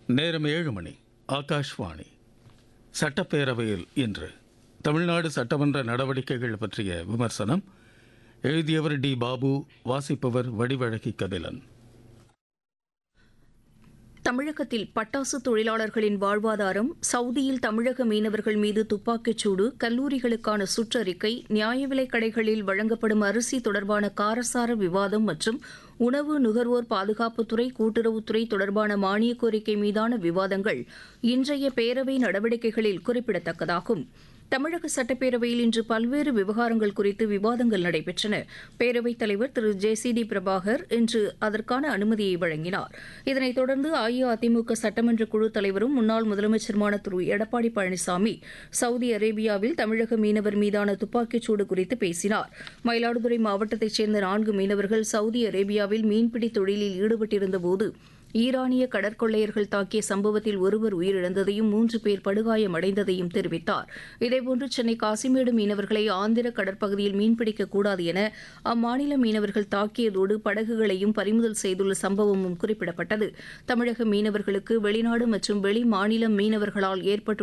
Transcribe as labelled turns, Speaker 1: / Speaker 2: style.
Speaker 1: நேரம் ஏழு மணி ஆகாஷ்வாணி சட்டப்பேரவையில் இன்று தமிழ்நாடு சட்டமன்ற நடவடிக்கைகள் பற்றிய விமர்சனம் எழுதியவர் டி பாபு வாசிப்பவர் வடிவழகி கபிலன்
Speaker 2: தமிழகத்தில் பட்டாசு தொழிலாளர்களின் வாழ்வாதாரம் சவுதியில் தமிழக மீனவர்கள் மீது துப்பாக்கிச்சூடு கல்லூரிகளுக்கான சுற்றறிக்கை நியாய விலைக் கடைகளில் வழங்கப்படும் அரிசி தொடர்பான காரசார விவாதம் மற்றும் உணவு நுகர்வோர் பாதுகாப்புத்துறை கூட்டுறவுத்துறை தொடர்பான மானியக் கோரிக்கை மீதான விவாதங்கள் இன்றைய பேரவை நடவடிக்கைகளில் குறிப்பிடத்தக்கதாகும் தமிழக சட்டப்பேரவையில் இன்று பல்வேறு விவகாரங்கள் குறித்து விவாதங்கள் நடைபெற்றன பேரவைத் தலைவர் Thiru J C D Prabhakar இன்று அதற்கான அனுமதியை வழங்கினார் இதனைத் தொடர்ந்து அஇஅதிமுக சட்டமன்ற குழு தலைவரும் முன்னாள் முதலமைச்சருமான திரு எடப்பாடி பழனிசாமி சவுதி அரேபியாவில் தமிழக மீனவர் மீதான துப்பாக்கிச்சூடு குறித்து பேசினார் மயிலாடுதுறை மாவட்டத்தைச் சேர்ந்த நான்கு மீனவர்கள் சவுதி அரேபியாவில் மீன்பிடி தொழிலில் ஈடுபட்டிருந்தபோது ஈரானிய கடற்கொள்ளையர்கள் தாக்கிய சம்பவத்தில் ஒருவர் உயிரிழந்ததையும் மூன்று பேர் படுகாயமடைந்ததையும் தெரிவித்தார் இதேபோன்று சென்னை காசிமேடு மீனவர்களை ஆந்திர கடற்பகுதியில் மீன்பிடிக்கக் கூடாது என அம்மாநில மீனவர்கள் தாக்கியதோடு படகுகளையும் பறிமுதல் செய்துள்ள சம்பவமும் குறிப்பிடப்பட்டது தமிழக மீனவர்களுக்கு வெளிநாடு மற்றும் வெளி மாநில மீனவர்களால் ஏற்பட்டு